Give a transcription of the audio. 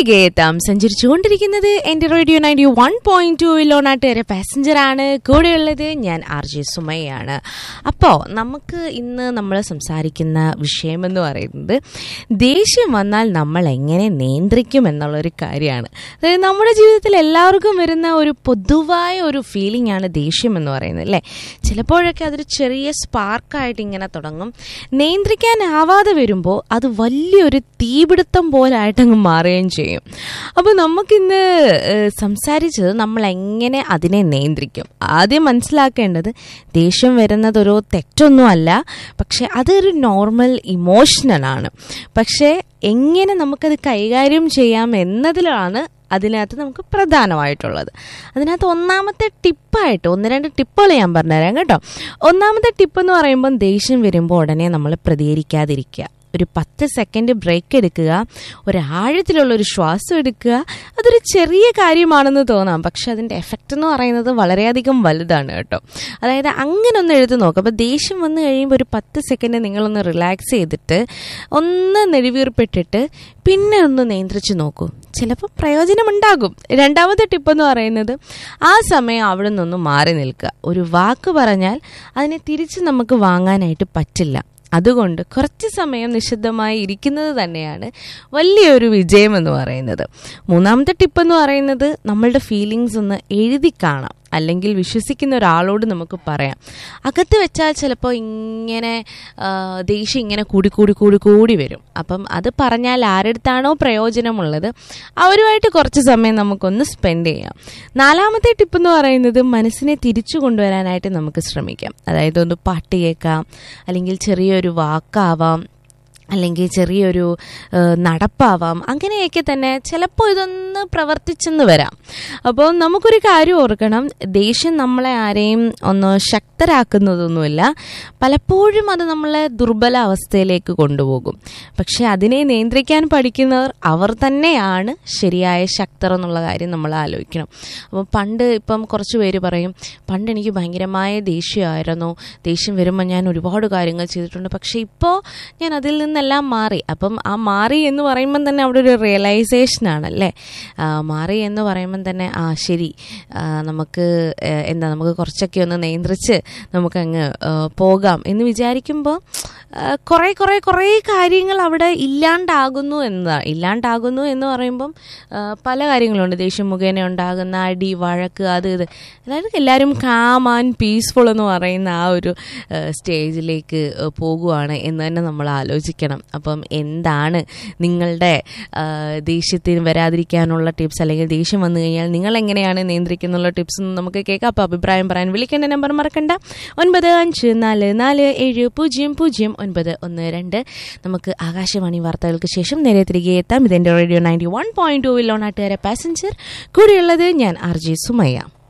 തിരികെ എത്താം സഞ്ചരിച്ചുകൊണ്ടിരിക്കുന്നത് എന്റെ radio ninety one point two ലോണാട്ടുകാരെ പാസഞ്ചർ ആണ് കൂടെയുള്ളത് ഞാൻ ആർ ജെ സുമയാണ് അപ്പോൾ നമുക്ക് ഇന്ന് നമ്മൾ സംസാരിക്കുന്ന വിഷയം എന്ന് പറയുന്നത് ദേഷ്യം വന്നാൽ നമ്മൾ എങ്ങനെ നിയന്ത്രിക്കും എന്നുള്ളൊരു കാര്യമാണ് അതായത് നമ്മുടെ ജീവിതത്തിൽ എല്ലാവർക്കും വരുന്ന ഒരു പൊതുവായ ഒരു ഫീലിംഗ് ആണ് ദേഷ്യം എന്ന് പറയുന്നത് അല്ലേ ചിലപ്പോഴൊക്കെ അതൊരു ചെറിയ സ്പാർക്കായിട്ട് ഇങ്ങനെ തുടങ്ങും നിയന്ത്രിക്കാനാവാതെ വരുമ്പോൾ അത് വലിയൊരു തീപിടുത്തം പോലായിട്ടങ്ങ് മാറുകയും ചെയ്യും അപ്പോൾ നമുക്കിന്ന് ഏഹ്, സംസാരിച്ചത് നമ്മൾ എങ്ങനെ അതിനെ നിയന്ത്രിക്കും ആദ്യം മനസ്സിലാക്കേണ്ടത് ദേഷ്യം വരുന്നത് ഒരു തെറ്റൊന്നുമല്ല പക്ഷെ അതൊരു നോർമൽ ഇമോഷണലാണ് പക്ഷേ എങ്ങനെ നമുക്കത് കൈകാര്യം ചെയ്യാം എന്നതിലാണ് അതിനകത്ത് നമുക്ക് പ്രധാനമായിട്ടുള്ളത് അതിനകത്ത് ഒന്നാമത്തെ ടിപ്പായിട്ട് ഒന്ന് രണ്ട് ടിപ്പുകൾ ഞാൻ പറഞ്ഞുതരാം കേട്ടോ ഒന്നാമത്തെ ടിപ്പ് എന്ന് പറയുമ്പോൾ ദേഷ്യം വരുമ്പോൾ ഉടനെ നമ്മൾ പ്രതികരിക്കാതിരിക്കുക ഒരു പത്ത് സെക്കൻഡ് ബ്രേക്ക് എടുക്കുക ഒരു ആഴത്തിലുള്ള ഒരു ശ്വാസം എടുക്കുക അതൊരു ചെറിയ കാര്യമാണെന്ന് തോന്നാം പക്ഷെ അതിൻ്റെ എഫക്റ്റ് എന്ന് പറയുന്നത് വളരെയധികം വലുതാണ് കേട്ടോ അതായത് അങ്ങനെ ഒന്ന് എഴുതി നോക്കുക അപ്പോൾ ദേഷ്യം വന്നു കഴിയുമ്പോൾ ഒരു പത്ത് സെക്കൻഡ് നിങ്ങളൊന്ന് റിലാക്സ് ചെയ്തിട്ട് ഒന്ന് നെടുവീർപ്പിട്ടിട്ട് പിന്നെ ഒന്ന് നിയന്ത്രിച്ച് നോക്കൂ ചിലപ്പോൾ പ്രയോജനമുണ്ടാകും രണ്ടാമത്തെ ടിപ്പ് എന്ന് പറയുന്നത് ആ സമയം അവിടെ നിന്നൊന്ന് മാറി നിൽക്കുക ഒരു വാക്ക് പറഞ്ഞാൽ അതിനെ തിരിച്ച് നമുക്ക് വാങ്ങാനായിട്ട് പറ്റില്ല അതുകൊണ്ട് കുറച്ച് സമയം നിശബ്ദമായി ഇരിക്കുന്നത് തന്നെയാണ് വലിയൊരു വിജയം എന്ന് പറയുന്നത് മൂന്നാമത്തെ ടിപ്പ് എന്ന് പറയുന്നത് നമ്മളുടെ ഫീലിങ്സ് ഒന്ന് എഴുതി കാണാം അല്ലെങ്കിൽ വിശ്വസിക്കുന്ന ഒരാളോട് നമുക്ക് പറയാം അകത്ത് വെച്ചാൽ ചിലപ്പോൾ ഇങ്ങനെ ആ, ദേഷ്യം ഇങ്ങനെ കൂടി കൂടി കൂടി കൂടി വരും അപ്പം അത് പറഞ്ഞാൽ ആരടുത്താണോ പ്രയോജനമുള്ളത് അവരുമായിട്ട് കുറച്ച് സമയം നമുക്കൊന്ന് സ്പെൻഡ് ചെയ്യാം നാലാമത്തെ ടിപ്പ് എന്ന് പറയുന്നത് മനസ്സിനെ തിരിച്ചു കൊണ്ടുവരാനായിട്ട് നമുക്ക് ശ്രമിക്കാം അതായത് ഒന്ന് പാട്ട് കേൾക്കാം അല്ലെങ്കിൽ ചെറിയൊരു വാക്കാവാം അല്ലെങ്കിൽ ചെറിയൊരു ഏഹ്, നടപ്പാവാം അങ്ങനെയൊക്കെ തന്നെ ചിലപ്പോൾ ഇതൊന്ന് പ്രവർത്തിച്ചെന്ന് വരാം അപ്പോൾ നമുക്കൊരു കാര്യം ഓർക്കണം ദേഷ്യം നമ്മളെ ആരെയും ഒന്ന് ശക്തരാക്കുന്നതൊന്നുമില്ല പലപ്പോഴും അത് നമ്മളെ ദുർബല അവസ്ഥയിലേക്ക് കൊണ്ടുപോകും പക്ഷെ അതിനെ നിയന്ത്രിക്കാൻ പഠിക്കുന്നവർ അവർ തന്നെയാണ് ശരിയായ ശക്തർ എന്നുള്ള കാര്യം നമ്മൾ ആലോചിക്കണം അപ്പോൾ പണ്ട് ഇപ്പം കുറച്ച് പേര് പറയും പണ്ട് എനിക്ക് ഭയങ്കരമായ ദേഷ്യമായിരുന്നു ദേഷ്യം വരുമ്പോൾ ഞാൻ ഒരുപാട് കാര്യങ്ങൾ ചെയ്തിട്ടുണ്ട് പക്ഷെ ഇപ്പോൾ ഞാൻ അതിൽ നിന്നെല്ലാം മാറി അപ്പം ആ മാറി എന്ന് പറയുമ്പം തന്നെ അവിടെ ഒരു റിയലൈസേഷൻ ആണല്ലേ ആ, മാറി എന്ന് പറയുമ്പം തന്നെ ആ ശരി ആ, നമുക്ക് ഏ, എന്താ നമുക്ക് കുറച്ചൊക്കെ ഒന്ന് നിയന്ത്രിച്ച് നമുക്കങ്ങ് ആ, പോകാം എന്ന് വിചാരിക്കുമ്പോൾ കുറേ കുറേ കുറേ കാര്യങ്ങൾ അവിടെ ഇല്ലാണ്ടാകുന്നു എന്നതാണ് ഇല്ലാണ്ടാകുന്നു എന്ന് പറയുമ്പം ആ, പല കാര്യങ്ങളുണ്ട് ദേഷ്യം മുഖേന ഉണ്ടാകുന്ന അടി വഴക്ക് അത് ഇത് അതായത് എല്ലാവരും കാം ആൻഡ് പീസ്ഫുൾ എന്ന് പറയുന്ന ആ ഒരു ആ, സ്റ്റേജിലേക്ക് ആ, പോകുവാണ് എന്ന് തന്നെ നമ്മൾ ആലോചിക്കണം അപ്പം എന്താണ് നിങ്ങളുടെ ആ, ദേഷ്യത്തിന് വരാതിരിക്കാനുള്ള ടിപ്സ് അല്ലെങ്കിൽ ദേഷ്യം വന്നു കഴിഞ്ഞാൽ നിങ്ങൾ എങ്ങനെയാണ് നിയന്ത്രിക്കുന്നുള്ള ടിപ്സ് എന്ന് നമുക്ക് കേൾക്കാം അപ്പോൾ അഭിപ്രായം പറയാൻ വിളിക്കേണ്ട നമ്പർ മറക്കണ്ട ഒൻപത് അഞ്ച് നാല് നാല് ഏഴ് പൂജ്യം പൂജ്യം ഒൻപത് ഒന്ന് രണ്ട് നമുക്ക് ആകാശവാണി വാർത്തകൾക്ക് ശേഷം നേരെ തിരികെ എത്താം ഇതെൻ്റെ radio ninety one point two വില്ലോണാട്ടുകാരെ പാസഞ്ചർ കൂടെയുള്ളത് ഞാൻ ആർ ജെ സുമയ്യ